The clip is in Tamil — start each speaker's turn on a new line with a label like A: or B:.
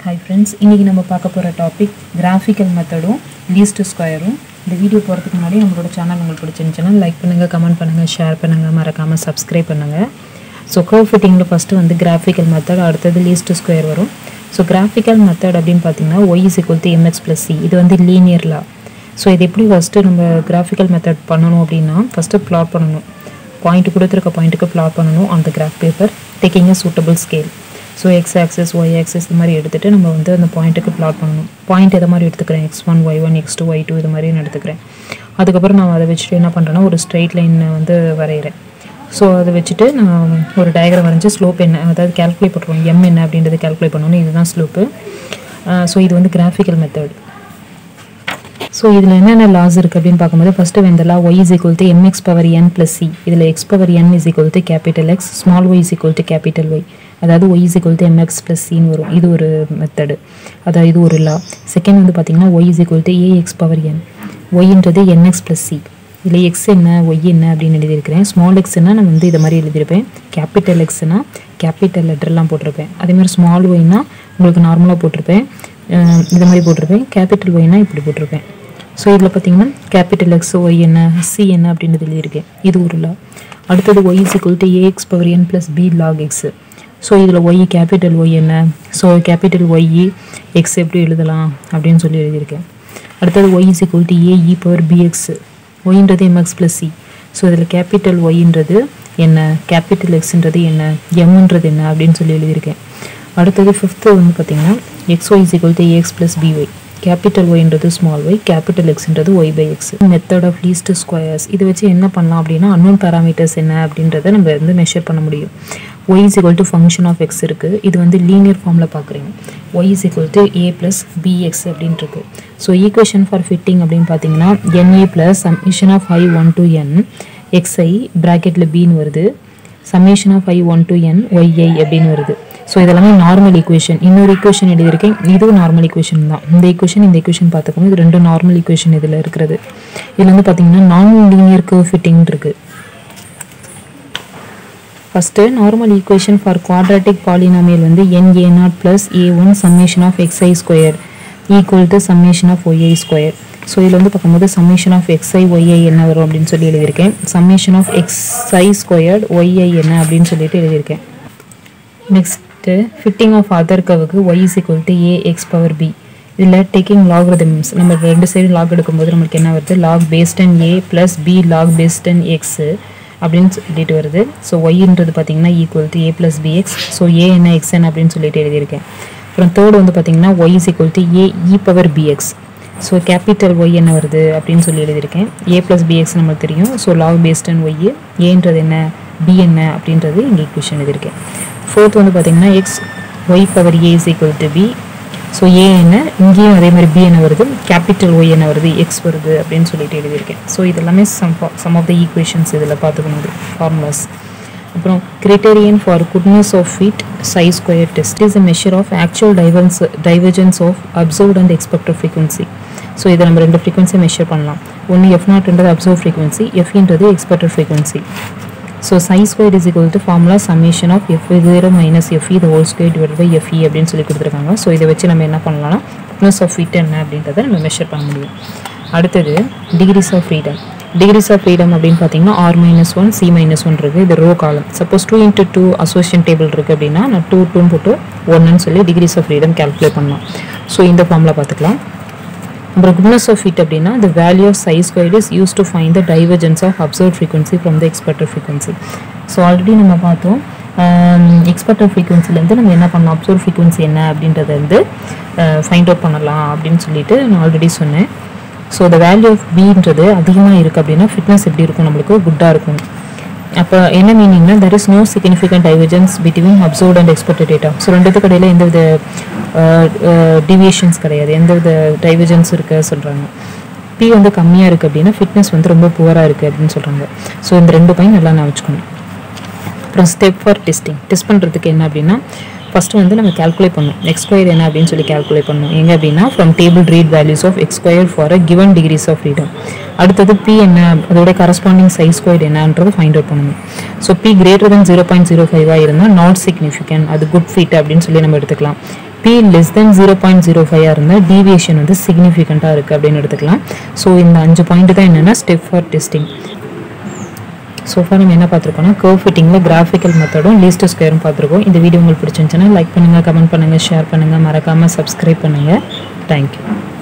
A: ஹாய் ஃப்ரெண்ட்ஸ் இன்றைக்கி நம்ம பார்க்க போகிற டாபிக் கிராஃபிக்கல் மெத்தடும் லீஸ்ட் ஸ்கொயரும் இந்த வீடியோ போகிறதுக்கு முன்னாடி நம்மளோட சேனல் உங்களுக்கு பிடிச்சிருந்துச்சுன்னா லைக் பண்ணுங்கள் கமெண்ட் பண்ணுங்கள் ஷேர் பண்ணுங்கள் மறக்காமல் சப்ஸ்கிரைப் பண்ணுங்கள் ஸோ கர்வ் ஃபிட்டிங்கில் ஃபஸ்ட்டு வந்து கிராஃபிக்கல் மெத்தட் அடுத்தது லீஸ்ட் ஸ்கொயர் வரும் ஸோ கிராஃபிக்கல் மெத்தட் அப்படின்னு பார்த்தீங்கன்னா Y is equal to M X plus C இது வந்து லீனியர் லா ஸோ இது எப்படி ஃபஸ்ட்டு நம்ம கிராஃபிக்கல் மெத்தட் பண்ணணும் அப்படின்னா ஃபஸ்ட்டு plot பண்ணணும் பாயிண்ட் கொடுத்துருக்க பாயிண்ட்டுக்கு பிளாட் பண்ணணும் அந்த graph paper taking a suitable scale so X axis Y axis இது மாதிரி எடுத்துகிட்டு நம்ம வந்து அந்த பாயிண்ட்டுக்கு பிளாட் பண்ணணும் பாயிண்ட் எதை மாதிரி எடுத்துக்கிறேன் X one Y one X two Y two இது மாதிரி நான் எடுத்துக்கிறேன் அதுக்கப்புறம் நான் அதை வச்சுட்டு என்ன பண்ணுறேன்னா ஒரு ஸ்ட்ரைட் லைன் வந்து வரைகிறேன் ஸோ அதை வச்சுட்டு நான் ஒரு டயக்ராம் வரைஞ்சி ஸ்லோப் என்ன அதாவது கால்குலேட் பண்ணுறோம் எம் என்ன அப்படின்றத கால்குலேட் பண்ணணும் இதுதான் ஸ்லோப்பு ஸோ இது வந்து கிராஃபிக்கல் மெத்தட் ஸோ இதில் என்னென்ன லாஸ் இருக்குது அப்படின்னு பார்க்கும்போது ஃபஸ்ட்டு வந்து law Y is equal to M X power N plus C இதில் X power N is equal to capital X small Y is equal to capital Y அதாவது Y is equal to M X plus சின்னு வரும் இது ஒரு மெத்தடு அதாவது இது ஒரு லா செகண்ட் வந்து பார்த்தீங்கன்னா Y is equal to A X power N ஒய்ன்றது என்எக்ஸ் ப்ளஸ் சி இதில் எக்ஸ் என்ன ஒய் என்ன அப்படின்னு எழுதியிருக்கிறேன் ஸ்மால் எக்ஸ்னா நான் வந்து இதை மாதிரி எழுதியிருப்பேன் கேபிட்டல் எக்ஸ்னா கேபிட்டல் லெட்டர்லாம் போட்டிருப்பேன் அதே மாதிரி ஸ்மால் ஒய்னா உங்களுக்கு நார்மலாக போட்டிருப்பேன் அஹ் இது மாதிரி போட்டிருப்பேன் கேபிட்டல் ஒய்னா இப்படி போட்டிருப்பேன் ஸோ இதில் பார்த்தீங்கன்னா கேபிட்டல் எக்ஸ் ஒய் என்ன சி என்ன அப்படின்றது எழுதியிருக்கேன் இது ஒரு லா அடுத்தது Y is equal to A X power N plus B log X so இதில் ஒய் கேபிட்டல் ஒய் என்ன ஸோ கேபிட்டல் ஒய் எக்ஸ் எப்படி எழுதலாம் அப்படின்னு சொல்லி எழுதியிருக்கேன் அடுத்தது Y is equal to A E power B X ஒய்ன்றது எம்எக்ஸ் ப்ளஸ் சி ஸோ இதில் கேபிட்டல் ஒய்ன்றது என்ன கேபிட்டல் எக்ஸ்ன்றது என்ன எம்ன்றது என்ன அப்படின்னு சொல்லி எழுதியிருக்கேன் அடுத்தது ஃபிஃப்த்து வந்து பார்த்தீங்கன்னா X Y is equal to A X plus B Y capital ஒய்ன்றது ஸ்மால் ஒய் கேபிட்டல் எக்ஸ்ன்றது Y by X method of least squares இது வச்சு என்ன பண்ணலாம் அப்படின்னா அன்னோன் பேராமீட்டர்ஸ் என்ன அப்படின்றத நம்ம வந்து மெஷர் பண்ண முடியும் Y is equal to function of X இருக்குது இது வந்து லீனியர் ஃபார்மில் பார்க்குறீங்க Y is equal to A plus B X அப்படின்னு இருக்கு ஸோ ஈக்குவேஷன் ஃபார் ஃபிட்டிங் அப்படின்னு பார்த்தீங்கன்னா N A plus summation of I one to N X I ப்ராக்கெட்டில் பின்னு வருது summation of I one to N Y I அப்படின்னு வருது ஸோ இதெல்லாமே நார்மல் ஈக்குவேஷன் இன்னொரு ஈக்குவேஷன் எழுதியிருக்கேன் இதுவும் நார்மல் ஈக்குவேஷன் தான் இந்த ஈக்குவேஷன் இந்த ஈக்குவேஷன் பார்த்துக்கணும் இது ரெண்டும் நார்மல் ஈக்குவேஷன் இதில் இருக்கிறது இதில் வந்து பார்த்தீங்கன்னா நான் லீனியர் கர்வ் ஃபிட்டிங் இருக்கு first normal equation for quadratic polynomial வந்து N A naught plus A one summation of X I square equal to summation of Y I square so இதில் வந்து பார்க்கும்போது சம்மேஷன் ஆஃப் எக்ஸ்ஐ ஒய்ஐ என்ன வரும் அப்படின்னு சொல்லி எழுதியிருக்கேன் summation of x i squared y i என்ன அப்படின்னு சொல்லிட்டு எழுதியிருக்கேன் நெக்ஸ்ட்டு ஃபிட்டிங் ஆஃப் அதர் கவுக்கு y is equal to a x power b இதில் டேக்கிங் லாக்ரிதம்ஸ் நம்ம ரெண்டு சைடு லாக் எடுக்கும்போது நம்மளுக்கு என்ன வருது log paste and a plus B log paste and x அப்படின்னு சொல்லிட்டு வருது ஸோ ஒய்ன்றது பார்த்தீங்கன்னா equal to a plus b x so ஏ என்ன எக்ஸ் என்ன அப்படின்னு சொல்லிட்டு எழுதியிருக்கேன் அப்புறம் தேர்ட் வந்து பார்த்தீங்கன்னா Y is equal to A E power B X so capital Y என்ன வருது அப்படின்னு சொல்லி எழுதியிருக்கேன் ஏ ப்ளஸ் பிஎக்ஸ் நமக்கு தெரியும் ஸோ லாக் பேஸ்ட் அண்ட் ஒய் ஏன்றது என்ன பி என்ன அப்படின்றது இங்கே ஈக்குவேஷன் எழுதியிருக்கேன் ஃபோர்த் வந்து பார்த்தீங்கன்னா X Y power A is equal to B so ஏ என்ன இங்கேயும் அதே மாதிரி பி என்ன வருது கேபிட்டல் ஒய் என்ன வருது எக்ஸ் வருது அப்படின்னு சொல்லிட்டு எழுதியிருக்கேன் ஸோ இதெல்லாமே sum sum of the equations இதில் பார்த்துக்கணும் ஃபார்முலாஸ் அப்புறம் criterion for goodness of fit chi square test is a measure of actual divers divergence of observed and expected frequency so இதை நம்ம ரெண்டு ஃப்ரீக்வன்சி மெஷர் பண்ணலாம் ஒன்று எஃப் நாட்ன்றது அப்சர்வ் ஃப்ரீக்வன்சி எஃப்ன்றது expected frequency so chi square is equal to formula summation of F zero minus F E the whole square divide by F E அப்படின்னு சொல்லி கொடுத்துருக்காங்க ஸோ இதை வச்சு நம்ம என்ன பண்ணலாம்னா குட்னஸ் ஆஃப் ஃபிட் என்ன அப்படின்றத நம்ம மெஷர் பண்ண முடியும் அடுத்தது degrees of freedom degrees of freedom அப்படின்னு பார்த்தீங்கன்னா R minus one C minus one இருக்குது இது row column suppose two into two association table இருக்குது அப்படின்னா நான் டூ டூன்னு போட்டு ஒன்றுன்னு சொல்லி டிகிரிஸ் ஆஃப் ஃப்ரீடம் கால்குலேட் பண்ணலாம் ஸோ இந்த ஃபார்மில் பார்த்துக்கலாம் அப்புறம் குட்னஸ் ஆஃப் ஃபிட் அப்படின்னா the value of chi square is use to find the divergence of observe frequency from the expected frequency so already நம்ம பார்த்தோம் எக்ஸ்பெக்டட் ஃப்ரீக்வன்சிலேருந்து நம்ம என்ன பண்ணலாம் அப்சர்வ் ஃப்ரீக்வன்சி என்ன அப்படின்றத வந்து ஃபைண்ட் அவுட் பண்ணலாம் அப்படின்னு சொல்லிட்டு நான் ஆல்ரெடி சொன்னேன் ஸோ the வேல்யூ ஆஃப் பின்றது அதிகமாக இருக்குது அப்படின்னா ஃபிட்னஸ் எப்படி இருக்கும் நம்மளுக்கு குட்டாக இருக்கும் அப்போ என்ன மீனிங்னா there is no significant divergence between observed and expected data so ரெண்டுத்துக்கு இடையில எந்தவித டிவியேஷன்ஸ் கிடையாது எந்தவித டைவர்ஜன்ஸ் இருக்க சொல்கிறாங்க பி வந்து கம்மியாக இருக்குது அப்படின்னா ஃபிட்னஸ் வந்து ரொம்ப புவராக இருக்குது அப்படின்னு சொல்கிறாங்க ஸோ இந்த ரெண்டு பையன் நல்லா நான் வச்சுக்கணும் அப்புறம் ஸ்டெப் ஃபார் டெஸ்டிங் டெஸ்ட் பண்ணுறதுக்கு என்ன அப்படின்னா ஃபஸ்ட்டு வந்து நம்ம கால்குலேட் பண்ணணும் எக்ஸ் ஸ்கொயர் என்ன அப்படின்னு சொல்லி கால்குலேட் பண்ணணும் எங்கே அப்படின்னா from table read values of X square for a given degrees of freedom அடுத்தது பி என்ன அதோட கரஸ்பாண்டிங் சைஸ் ஸ்கொயர் என்னன்றது ஃபைண்ட் அவுட் பண்ணணும் so P greater than zero point zero ஃபைவாக இருந்தால் நாட் சிக்னிஃபிகண்ட் அது குட் ஃபிட் அப்படின்னு சொல்லி நம்ம எடுத்துக்கலாம் P less than zero point zero ஃபைவாக இருந்தால் டீவியேஷன் வந்து சிக்னிஃபிகண்ட்டாக இருக்குது அப்படின்னு எடுத்துக்கலாம் ஸோ இந்த அஞ்சு பாயிண்ட் தான் என்னென்னா ஸ்டெப் ஃபார் டெஸ்டிங் சோஃபா நம்ம என்ன பார்த்துருக்கோம்னா கர்வ் ஃபிட்டிங்கில் கிராஃபிக்கல் மெத்தடும் லீஸ்ட் ஸ்கொயரும் பார்த்துருக்கோம் இந்த வீடியோ உங்களுக்கு பிடிச்சிருந்துச்சுன்னா லைக் பண்ணுங்கள் கமெண்ட் பண்ணுங்கள் ஷேர் பண்ணுங்கள் மறக்காமல் சப்ஸ்கிரைப் பண்ணுங்கள் தேங்க்யூ